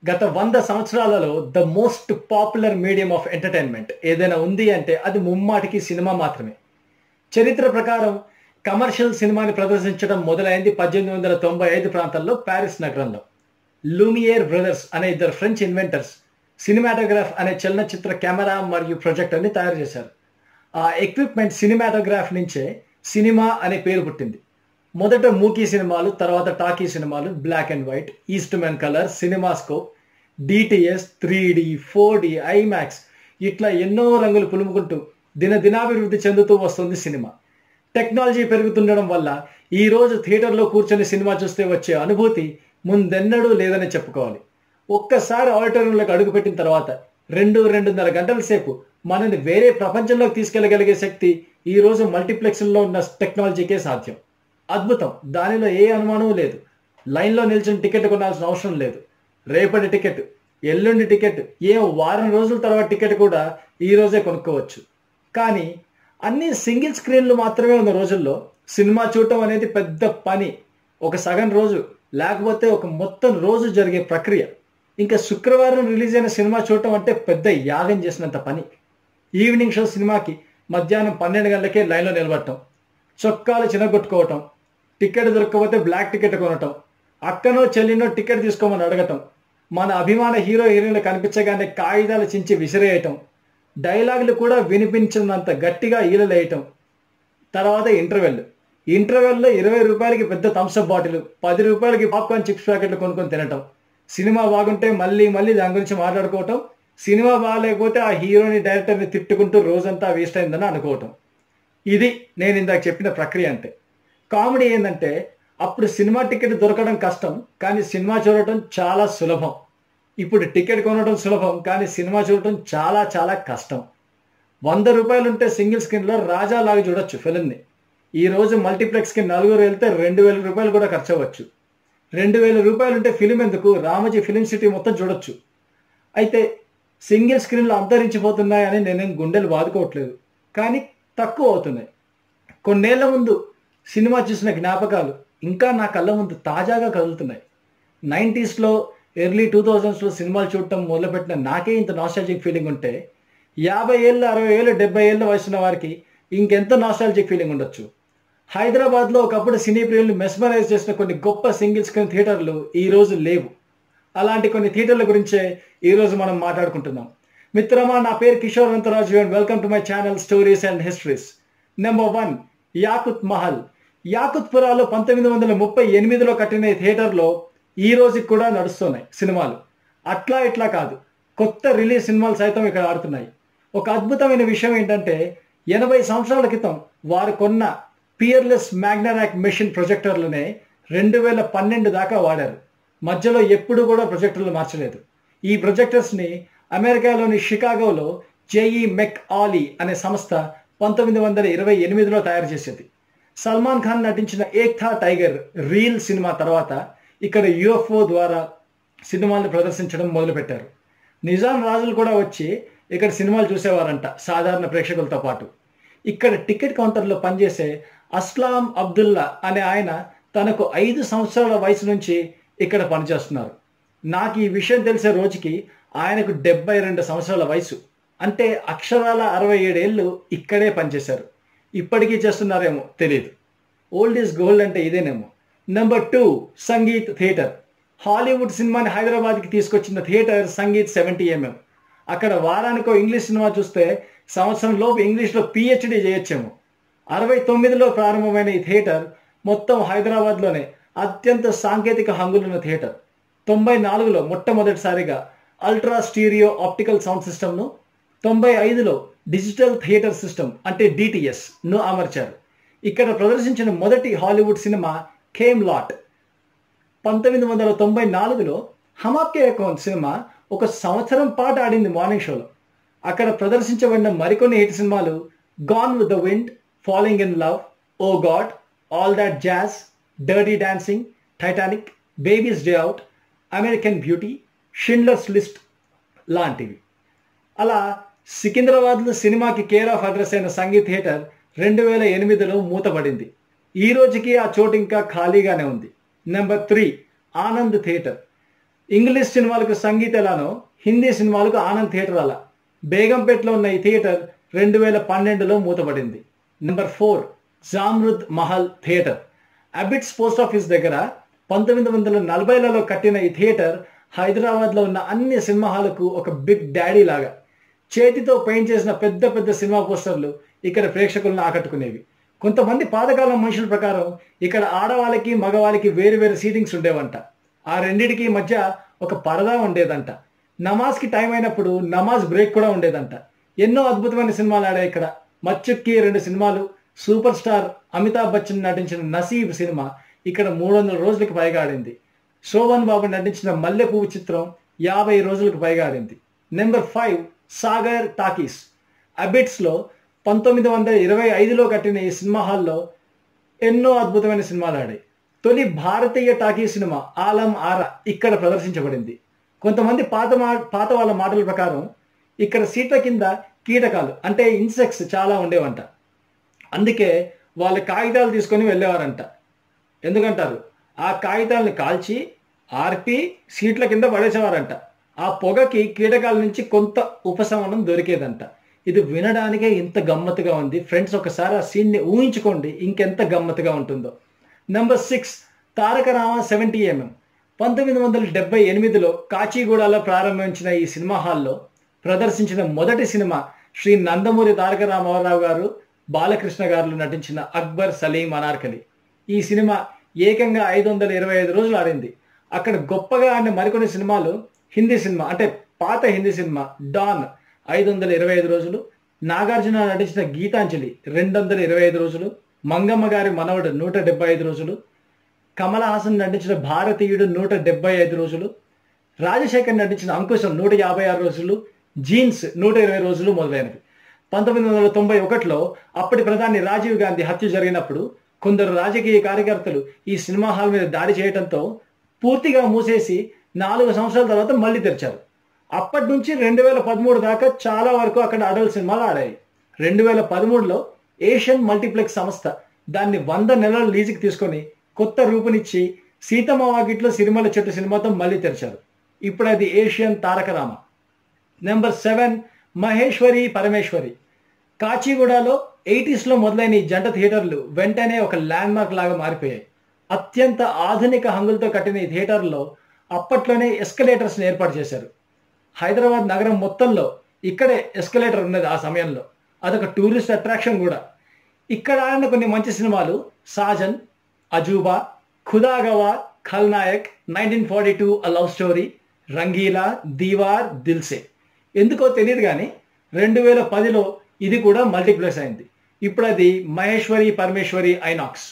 గత వంద సంవత్సరాలలో the most popular medium of entertainment ఏదైనా ఉంది అంటే అది ముమ్మాటికి సినిమా మాత్రమే చరిత్ర ప్రకారం కమర్షియల్ సినిమాని ప్రదర్శించడం మొదలైంది పద్దెనిమిది వందల తొంభై ఐదు ప్రాంతంలో ప్యారిస్ నగరంలో లూమియర్ బ్రదర్స్ అనే ఇద్దరు ఫ్రెంచ్ ఇన్వెంటర్స్ సినిమాటోగ్రాఫ్ అనే చలనచిత్ర కెమెరా మరియు ప్రొజెక్టర్ని తయారు చేశారు ఆ ఎక్విప్మెంట్ సినిమాటోగ్రాఫ్ నుంచే సినిమా అనే పేరు పుట్టింది మొదట మూకీ సినిమాలు తర్వాత టాకీ సినిమాలు black and white Eastman colour cinemascope DTS three D four D IMAX ఇట్లా ఎన్నో రంగులు పులుముకుంటూ దినదినాభివృద్ధి చెందుతూ వస్తుంది సినిమా టెక్నాలజీ పెరుగుతుండడం వల్ల ఈ రోజు థియేటర్లో కూర్చొని సినిమా చూస్తే వచ్చే అనుభూతి ముందెన్నడూ లేదని చెప్పుకోవాలి ఒక్కసారి ఆడిటోరియంలోకి అడుగుపెట్టిన తర్వాత రెండు రెండున్నర గంటల సేపు మనని వేరే ప్రపంచంలోకి తీసుకెళ్లగలిగే శక్తి ఈ రోజు మల్టీప్లెక్స్లో ఉన్న టెక్నాలజీకే సాధ్యం అద్భుతం దానిలో ఏ అనుమానం లేదు లైన్లో నిల్చుని టికెట్ కొనాల్సిన అవసరం లేదు రేపటి టికెట్ ఎల్లుండి టికెట్ ఏ వారం రోజుల తర్వాత టికెట్ కూడా ఈ రోజే కొనుక్కోవచ్చు కానీ అన్ని సింగిల్ స్క్రీన్లు మాత్రమే ఉన్న రోజుల్లో సినిమా చూడటం అనేది పెద్ద పని ఒక సగం రోజు లేకపోతే ఒక మొత్తం రోజు జరిగే ప్రక్రియ ఇంకా శుక్రవారం రిలీజ్ అయిన సినిమా చూడటం అంటే పెద్ద యాగం చేసినంత పని ఈవినింగ్ షో సినిమాకి మధ్యాహ్నం పన్నెండు గంటలకే లైన్లో నిలబడటం చొక్కాలు చినగొట్టుకోవటం టికెట్ దొరకకపోతే బ్లాక్ టికెట్ కొనటం అక్కనో చెల్లినో టికెట్ తీసుకోమని అడగటం మన అభిమాన హీరో హీరోయిన్లు కనిపించగానే కాగితాలు చించి విసిరేయటం డైలాగులు కూడా వినిపించినంత గట్టిగా ఈలలేయటం తర్వాత ఇంటర్వెల్ ఇంటర్వెల్లో ఇరవై రూపాయలకి పెద్ద థమ్స్అప్ బాటిల్ పది రూపాయలకి పాప్కార్న్ చిప్స్ ప్యాకెట్లు కొనుక్కొని తినటం సినిమా బాగుంటే మళ్ళీ మళ్ళీ దాని గురించి మాట్లాడుకోవటం సినిమా బాగాలేకపోతే ఆ హీరోని డైరెక్టర్ని తిట్టుకుంటూ రోజంతా వేస్ట్ అయిందని అనుకోవటం ఇది నేను ఇందాక చెప్పిన ప్రక్రియ అంటే కామెడీ ఏంటంటే అప్పుడు సినిమా టికెట్ దొరకడం కష్టం కానీ సినిమా చూడటం చాలా సులభం ఇప్పుడు టికెట్ కొనడం సులభం కానీ సినిమా చూడటం చాలా చాలా కష్టం వంద రూపాయలు ఉంటే సింగిల్ స్క్రీన్లో రాజా లాగా చూడొచ్చు ఫిలింని ఈ రోజు మల్టీప్లెక్స్కి నలుగురు వెళ్తే రెండు వేల రూపాయలు కూడా ఖర్చు అవ్వచ్చు రెండు వేల రూపాయలు ఉంటే ఫిలిం ఎందుకు రామజీ ఫిలిం సిటీ మొత్తం చూడొచ్చు అయితే సింగిల్ స్క్రీన్లు అంతరించిపోతున్నాయని నేనేం గుండెలు బాదుకోవట్లేదు కానీ తక్కువ అవుతున్నాయి కొన్నేళ్ల ముందు సినిమా చూసిన జ్ఞాపకాలు ఇంకా నా కళ్ళ ముందు తాజాగా కదులుతున్నాయి నైంటీస్లో ఎర్లీ టూ థౌజండ్స్లో సినిమాలు చూడటం మొదలుపెట్టిన నాకే ఇంత నాస్టాలజిక్ ఫీలింగ్ ఉంటే యాభై ఏళ్ళు అరవై ఏళ్ళు డెబ్బై ఏళ్ళ వయసున్న వారికి ఇంకెంత నాస్టాలజిక్ ఫీలింగ్ ఉండొచ్చు హైదరాబాద్లో ఒకప్పుడు సినీ ప్రియుల్ని మెస్మరైజ్ చేసిన కొన్ని గొప్ప సింగిల్ స్క్రీన్ థియేటర్లు ఈ రోజు లేవు అలాంటి కొన్ని థియేటర్ల గురించే ఈ రోజు మనం మాట్లాడుకుంటున్నాం మిత్రమా నా పేరు Kishore Anantaraju and welcome to my channel stories and histories number one Yakut Mahal యాకుత్పురాలో పంతొమ్మిది వందల ముప్పై ఎనిమిదిలో కట్టిన ఈ థియేటర్లో ఈ రోజుకి కూడా నడుస్తున్నాయి సినిమాలు అట్లా ఇట్లా కాదు కొత్త రిలీజ్ సినిమాలు సైతం ఇక్కడ ఆడుతున్నాయి ఒక అద్భుతమైన విషయం ఏంటంటే ఎనభై సంవత్సరాల క్రితం వారు కొన్న పియర్లెస్ మ్యాగ్నరాక్ మెషిన్ ప్రొజెక్టర్లనే రెండు వేల పన్నెండు దాకా వాడారు మధ్యలో ఎప్పుడు కూడా ప్రొజెక్టర్లు మార్చలేదు ఈ ప్రొజెక్టర్స్ని అమెరికాలోని షికాగోలో జేఈ మెక్ ఆలీ అనే సంస్థ పంతొమ్మిది వందల ఇరవై ఎనిమిదిలో తయారు చేసేది సల్మాన్ ఖాన్ నటించిన ఏక్థా టైగర్ రీల్ సినిమా తర్వాత ఇక్కడ యుఎఫ్ఓ ద్వారా సినిమాలను ప్రదర్శించడం మొదలుపెట్టారు నిజాం రాజులు కూడా వచ్చి ఇక్కడ సినిమాలు చూసేవారంట సాధారణ ప్రేక్షకులతో పాటు ఇక్కడ టికెట్ కౌంటర్లో పనిచేసే అస్లాం అబ్దుల్లా అనే ఆయన తనకు ఐదు సంవత్సరాల వయసు నుంచి ఇక్కడ పనిచేస్తున్నారు నాకు ఈ విషయం తెలిసే రోజుకి ఆయనకు డెబ్బై రెండు సంవత్సరాల వయసు అంటే అక్షరాల అరవై ఏడేళ్ళు ఇక్కడే పనిచేశారు ఇప్పటికీ చేస్తున్నారేమో తెలియదు ఓల్డ్ ఈజ్ గోల్డ్ అంటే ఇదేనేమో number two Sangeet theatre Hollywood సినిమాని హైదరాబాద్కి తీసుకొచ్చిన థియేటర్ సంగీత్ సెవెంటీ ఎంఎం అక్కడ వారానికో ఇంగ్లీష్ సినిమా చూస్తే సంవత్సరంలోపు ఇంగ్లీష్లో పిహెచ్డి చేయొచ్చేమో అరవై తొమ్మిదిలో ప్రారంభమైన ఈ థియేటర్ మొత్తం హైదరాబాద్లోనే అత్యంత సాంకేతిక హంగులున్న థియేటర్ తొంభై నాలుగులో మొట్టమొదటిసారిగా అల్ట్రా స్టీరియో ఆప్టికల్ సౌండ్ సిస్టమ్ను తొంభై ఐదులో డిజిటల్ థియేటర్ సిస్టమ్ అంటే డిటిఎస్ ను అమర్చారు ఇక్కడ ప్రదర్శించిన మొదటి హాలీవుడ్ సినిమా ఖేమ్ లాట్ పంతొమ్మిది వందల తొంభై నాలుగులో హమాకే అకౌంట్ సినిమా ఒక సంవత్సరం పాటు ఆడింది మార్నింగ్ షోలో అక్కడ ప్రదర్శించబడిన మరికొన్ని హిట్ సినిమాలు gone with the wind falling in love oh God all that jazz dirty dancing Titanic baby's day out American beauty Schindler's list లాంటివి అలా సికింద్రాబాద్లో సినిమాకి కేర్ ఆఫ్ అడ్రస్ అయిన సంగీత్ థియేటర్ రెండు వేల ఎనిమిదిలో మూతపడింది ఈ రోజుకి ఆ చోటు ఇంకా ఖాళీగానే ఉంది number three Anand theatre English సినిమాలకు సంగీత ఎలానో హిందీ సినిమాలకు ఆనంద్ థియేటర్ అలా బేగంపేటలో ఉన్న ఈ థియేటర్ రెండు వేల పన్నెండులో మూతపడింది number four Jamrud Mahal theatre Abids post office దగ్గర పంతొమ్మిది వందల నలభైలలో కట్టిన ఈ థియేటర్ హైదరాబాద్లో ఉన్న అన్ని సినిమా హాలకు ఒక బిగ్ డాడీ లాగా చేతితో పెయింట్ చేసిన పెద్ద పెద్ద సినిమా పోస్టర్లు ఇక్కడ ప్రేక్షకులను ఆకట్టుకునేవి కొంతమంది పాతకాలం మనుషుల ప్రకారం ఇక్కడ ఆడవాళ్ళకి మగవాళ్ళకి వేరు వేరు సీటింగ్స్ ఉండేవంట ఆ రెండిటికి మధ్య ఒక పరదా ఉండేదంట నమాజ్కి టైం అయినప్పుడు నమాజ్ బ్రేక్ కూడా ఉండేదంట ఎన్నో అద్భుతమైన సినిమాలు ఆడాయి ఇక్కడ మచ్చుక్కి రెండు సినిమాలు సూపర్ స్టార్ అమితాబ్ బచ్చన్ నటించిన నసీబ్ సినిమా ఇక్కడ మూడు వందల రోజులకు పైగా ఆడింది శోభన్ బాబు నటించిన మల్లె పువ్వు చిత్రం యాభై రోజులకు పైగా ఆడింది నెంబర్ ఫైవ్ సాగర్ టాకీస్ అబిట్స్లో పంతొమ్మిది వందల ఇరవై ఐదులో కట్టిన ఈ సినిమా హాల్లో ఎన్నో అద్భుతమైన సినిమాలు ఆడాయి తొలి భారతీయ టాకీ సినిమా ఆలం ఆరా ఇక్కడ ప్రదర్శించబడింది కొంతమంది పాత మా పాత వాళ్ళ మాటల ప్రకారం ఇక్కడ సీట్ల కింద కీటకాలు అంటే ఇన్సెక్ట్స్ చాలా ఉండేవంట అందుకే వాళ్ళ కాగితాలు తీసుకొని వెళ్ళేవారంట ఎందుకంటారు ఆ కాగితాలని కాల్చి ఆర్పి సీట్ల కింద పడేసేవారంట ఆ పొగకి కీటకాల నుంచి కొంత ఉపశమనం దొరికేదంట ఇది వినడానికే ఇంత గమ్మత్తుగా ఉంది ఫ్రెండ్స్ ఒకసారి ఆ సీన్ని ఊహించుకోండి ఇంకెంత గమ్మత్తుగా ఉంటుందో number six Taraka Rama seventy MM పంతొమ్మిది వందల డెబ్బై ఎనిమిదిలో కాచిగూడలో ప్రారంభించిన ఈ సినిమా హాల్లో ప్రదర్శించిన మొదటి సినిమా శ్రీ నందమూరి తారక రామారావు గారు బాలకృష్ణ గారు నటించిన అక్బర్ సలీం అనార్కలి ఈ సినిమా ఏకంగా ఐదు వందల ఇరవై ఐదు రోజులు ఆడింది అక్కడ గొప్పగా ఆడిన మరికొన్ని సినిమాలు హిందీ సినిమా అంటే పాత హిందీ సినిమా డాన్ ఐదు వందల ఇరవై ఐదు రోజులు నాగార్జున నటించిన గీతాంజలి రెండు వందల ఇరవై ఐదు రోజులు మంగమ్మ గారి మనవడు నూట డెబ్బై ఐదు రోజులు కమల్ హాసన్ నటించిన భారతీయుడు నూట డెబ్బై ఐదు రోజులు రాజశేఖర్ నటించిన అంకుశం నూట యాభై ఆరు రోజులు జీన్స్ నూట ఇరవై రోజులు మొదలైనవి పంతొమ్మిది వందల తొంభై ఒకటిలో అప్పటి ప్రధాని రాజీవ్ గాంధీ హత్య జరిగినప్పుడు కొందరు రాజకీయ కార్యకర్తలు ఈ సినిమా హాల్ మీద దాడి చేయడంతో పూర్తిగా మూసేసి నాలుగు సంవత్సరాల తర్వాత మళ్ళీ తెరిచారు అప్పటి నుంచి రెండు వేల పదమూడు దాకా చాలా వరకు అక్కడ అడల్ట్ సినిమాలు ఆడాయి రెండు వేల పదమూడులో ఏషియన్ మల్టీప్లెక్స్ సంస్థ దాన్ని వంద నెలల లీజుకి తీసుకొని కొత్త రూపునిచ్చి సీతమ్మ వాకిట్లో సినిమాల చెట్టు సినిమాతో మళ్ళీ తెరిచారు ఇప్పుడు అది Asian Tarakarama number seven Maheshwari Parameshwari కాచిగూడలో ఎయిటీస్లో మొదలైన ఈ జంట థియేటర్లు వెంటనే ఒక ల్యాండ్ మార్క్ లాగా మారిపోయాయి అత్యంత ఆధునిక హంగులతో కట్టిన ఈ థియేటర్లో అప్పట్లోనే ఎస్కలేటర్స్ని ఏర్పాటు చేశారు హైదరాబాద్ నగరం మొత్తంలో ఇక్కడే ఎస్కలేటర్ ఉన్నది ఆ సమయంలో అదొక టూరిస్ట్ అట్రాక్షన్ కూడా ఇక్కడ ఆడిన కొన్ని మంచి సినిమాలు Saajan Ajooba Khudagawah Khalnayak nineteen forty two a love story Rangeela Deewar Dil Se ఎందుకో తెలియదు కానీ రెండు వేల పదిలో ఇది కూడా మల్టీప్లెక్స్ అయింది ఇప్పుడు అది Maheshwari Parameshwari INOX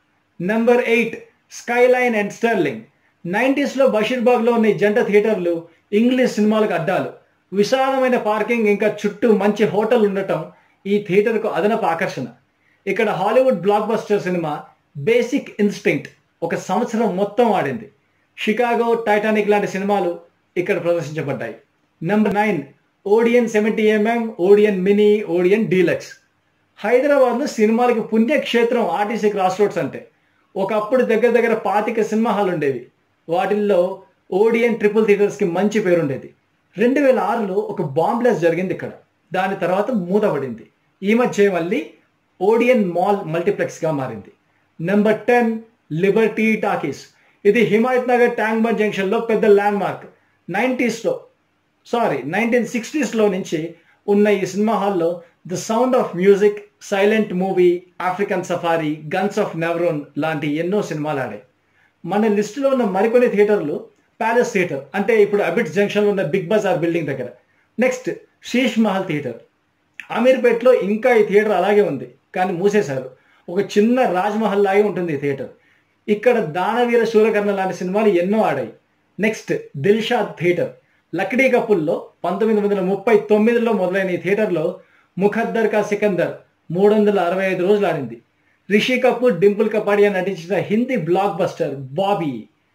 number eight skyline and sterling నైంటీస్లో బషీర్బాగ్లో ఉన్న ఈ జంట థియేటర్లు ఇంగ్లీష్ సినిమాలకు అడ్డాలు విశాలమైన పార్కింగ్ ఇంకా చుట్టూ మంచి హోటల్ ఉండటం ఈ థియేటర్కు అదనపు ఆకర్షణ ఇక్కడ హాలీవుడ్ బ్లాక్ బస్టర్ సినిమా బేసిక్ ఇన్స్టింక్ట్ ఒక సంవత్సరం మొత్తం ఆడింది షికాగో టైటానిక్ లాంటి సినిమాలు ఇక్కడ ప్రదర్శించబడ్డాయి number nine Odeon seventy MM Odeon mini Odeon deluxe హైదరాబాద్లో సినిమాలకి పుణ్యక్షేత్రం ఆర్టీసీ క్రాస్ రోడ్స్ అంటే ఒకప్పుడు దగ్గర దగ్గర పాతిక సినిమా హాల్ ఉండేవి వాటిల్లో ఓడియన్ ట్రిపుల్ థియేటర్స్కి మంచి పేరు ఉండేది రెండు వేల ఆరులో ఒక బాంబ్ బ్లాస్ట్ జరిగింది ఇక్కడ దాని తర్వాత మూతపడింది ఈ మధ్య మళ్ళీ ఓడియన్ మాల్ మల్టీప్లెక్స్గా మారింది నెంబర్ టెన్ లిబర్టీ టాకీస్ ఇది హిమాయత్ నగర్ ట్యాంక్ బండ్ జంక్షన్లో పెద్ద ల్యాండ్ మార్క్ నైంటీస్లో సారీ నైన్టీన్ సిక్స్టీస్లో నుంచి ఉన్న ఈ సినిమా హాల్లో the sound of music silent movie African safari guns of Navarone లాంటి ఎన్నో సినిమాలు ఆడాయి మన లిస్టులో ఉన్న మరికొన్ని థియేటర్లు ప్యాలెస్ థియేటర్ అంటే ఇప్పుడు అబిట్స్ జంక్షన్లో ఉన్న బిగ్ బజార్ బిల్డింగ్ దగ్గర నెక్స్ట్ శీష్ మహల్ థియేటర్ అమీర్పేట్లో ఇంకా ఈ థియేటర్ అలాగే ఉంది కానీ మూసేశారు ఒక చిన్న రాజ్మహల్ లాగే ఉంటుంది ఈ థియేటర్ ఇక్కడ దానవీర శూరకర్ణ లాంటి సినిమాలు ఎన్నో ఆడాయి నెక్స్ట్ దిల్షాద్ థియేటర్ లక్డీ కపుల్లో పంతొమ్మిది వందల ముప్పై తొమ్మిదిలో మొదలైన ఈ థియేటర్లో ముఖద్దర్ కా సికందర్ మూడు వందల అరవై ఐదు రోజులు ఆడింది రిషి కపూర్ డింపుల్ కపాడియా నటించిన హిందీ బ్లాక్ బస్టర్ బాబీ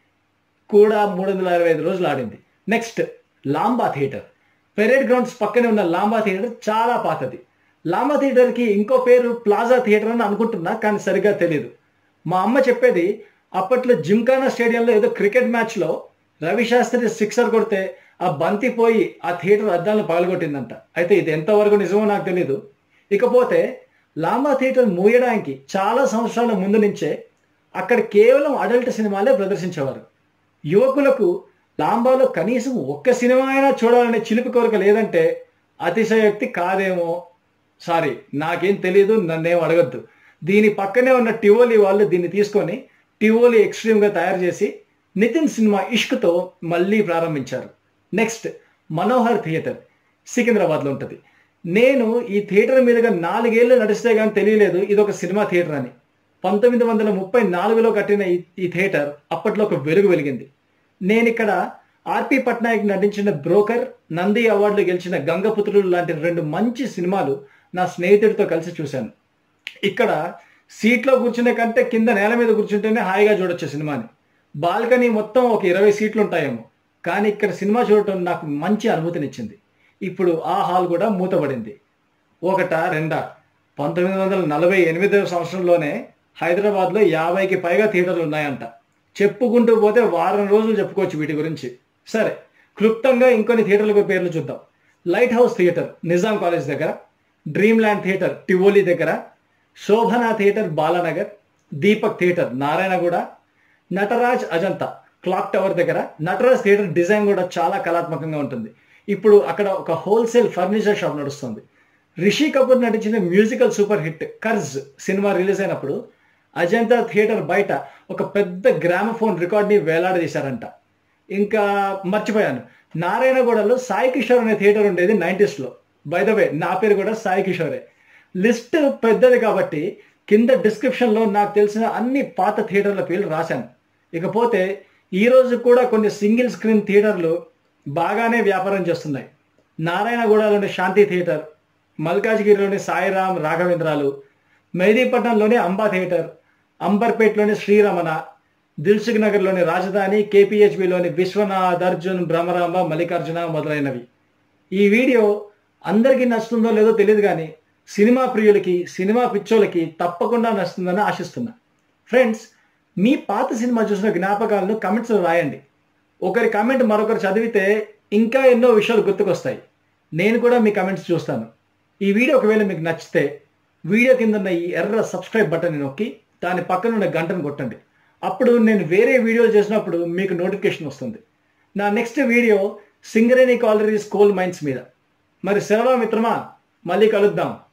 కూడా మూడు వందల అరవై ఐదు రోజులు ఆడింది next Lamba theatre parade grounds పక్కనే ఉన్న లాంబా థియేటర్ చాలా పాతది లాంబా థియేటర్కి ఇంకో పేరు ప్లాజా థియేటర్ అని అనుకుంటున్నా కానీ సరిగ్గా తెలియదు మా అమ్మ చెప్పేది అప్పట్లో జిమ్ఖానా స్టేడియంలో ఏదో క్రికెట్ మ్యాచ్లో రవిశాస్త్రి సిక్సర్ కొడితే ఆ బంతి పోయి ఆ థియేటర్ అద్దాలను పగలగొట్టిందంట అయితే ఇది ఎంతవరకు నిజమో నాకు తెలియదు ఇకపోతే లాంబా థియేటర్ మూయడానికి చాలా సంవత్సరాల ముందు నుంచే అక్కడ కేవలం అడల్ట్ సినిమాలే ప్రదర్శించేవారు యువకులకు లాంబాలో కనీసం ఒక్క సినిమా అయినా చూడాలనే చిలిపి కోరిక లేదంటే అతిశయోక్తి కాదేమో సారీ నాకేం తెలియదు నన్నేం అడగద్దు దీని పక్కనే ఉన్న టివోలి వాళ్ళు దీన్ని తీసుకొని టివోలి ఎక్స్ట్రీమ్గా తయారు చేసి నితిన్ సినిమా ఇష్క్తో మళ్ళీ ప్రారంభించారు నెక్స్ట్ మనోహర్ థియేటర్ సికింద్రాబాద్లో ఉంటుంది నేను ఈ థియేటర్ మీదుగా నాలుగేళ్లు నడిస్తే కానీ తెలియలేదు ఇది ఒక సినిమా థియేటర్ అని పంతొమ్మిది వందల ముప్పై నాలుగులో కట్టిన ఈ ఈ థియేటర్ అప్పట్లో ఒక వెలుగు వెలిగింది నేను ఇక్కడ ఆర్పి పట్నాయక్ నటించిన బ్రోకర్ నంది అవార్డులు గెలిచిన గంగపుత్రులు లాంటి రెండు మంచి సినిమాలు నా స్నేహితుడితో కలిసి చూశాను ఇక్కడ సీట్లో కూర్చునే కంటే కింద నేల మీద కూర్చుంటేనే హాయిగా చూడొచ్చు సినిమాని బాల్కనీ మొత్తం ఒక ఇరవై సీట్లు ఉంటాయేమో కానీ ఇక్కడ సినిమా చూడటం నాకు మంచి అనుభూతినిచ్చింది ఇప్పుడు ఆ హాల్ కూడా మూతబడింది ఒకట రెండా పంతొమ్మిది వందల నలభై ఎనిమిదవ సంవత్సరంలోనే హైదరాబాద్లో యాభైకి పైగా థియేటర్లు ఉన్నాయంట చెప్పుకుంటూ పోతే వారం రోజులు చెప్పుకోవచ్చు వీటి గురించి సరే క్లుప్తంగా ఇంకొన్ని థియేటర్ల పేర్లు చూద్దాం lighthouse theatre Nizam college దగ్గర డ్రీమ్ ల్యాండ్ థియేటర్ టివోలి దగ్గర Shobhana theatre Balanagar Deepak theatre Narayanaguda Natraj Ajanta clock tower దగ్గర నటరాజ్ థియేటర్ డిజైన్ కూడా చాలా కళాత్మకంగా ఉంటుంది ఇప్పుడు అక్కడ ఒక హోల్సేల్ ఫర్నిచర్ షాప్ నడుస్తుంది రిషి కపూర్ నటించిన మ్యూజికల్ సూపర్ హిట్ కర్జ్ సినిమా రిలీజ్ అయినప్పుడు అజంతా థియేటర్ బయట ఒక పెద్ద గ్రామఫోన్ రికార్డ్ని వేలాడదీశారంట ఇంకా మర్చిపోయాను నారాయణగూడలో సాయి కిషోర్ అనే థియేటర్ ఉండేది నైంటీస్లో వే నా పేరు కూడా సాయి కిషోరే లిస్ట్ పెద్దది కాబట్టి కింద డిస్క్రిప్షన్లో నాకు తెలిసిన అన్ని పాత థియేటర్ల పేర్లు రాశాను ఇకపోతే ఈ రోజు కూడా కొన్ని సింగిల్ స్క్రీన్ థియేటర్లు బాగానే వ్యాపారం చేస్తున్నాయి నారాయణగూడలోని శాంతి థియేటర్ మల్కాజ్గిరిలోని సాయిరామ్ రాఘవేంద్రాలు మెహదీపట్నంలోని అంబా థియేటర్ అంబర్పేట్లోని శ్రీరమణ దిల్సుఖ్ నగర్లోని రాజధాని కేపీహెచ్బిలోని విశ్వనాథ్ అర్జున్ భ్రమరాంబ మల్లికార్జున మొదలైనవి ఈ వీడియో అందరికీ నచ్చుతుందో లేదో తెలియదు కానీ సినిమా ప్రియులకి సినిమా పిచ్చోలకి తప్పకుండా నచ్చుతుందని ఆశిస్తున్నా ఫ్రెండ్స్ మీ పాత సినిమా చూసిన జ్ఞాపకాలను కమెంట్స్లో రాయండి ఒకరి కామెంట్ మరొకరు చదివితే ఇంకా ఎన్నో విషయాలు గుర్తుకొస్తాయి నేను కూడా మీ కమెంట్స్ చూస్తాను ఈ వీడియో ఒకవేళ మీకు నచ్చితే వీడియో కింద ఉన్న ఈ ఎర్ర సబ్స్క్రైబ్ బటన్ నొక్కి దాని పక్కన ఉన్న గంటను కొట్టండి అప్పుడు నేను వేరే వీడియోలు చేసినప్పుడు మీకు నోటిఫికేషన్ వస్తుంది నా next video Singareni collieries coal mines మీద మరి సెలవు మిత్రమా మళ్ళీ కలుద్దాం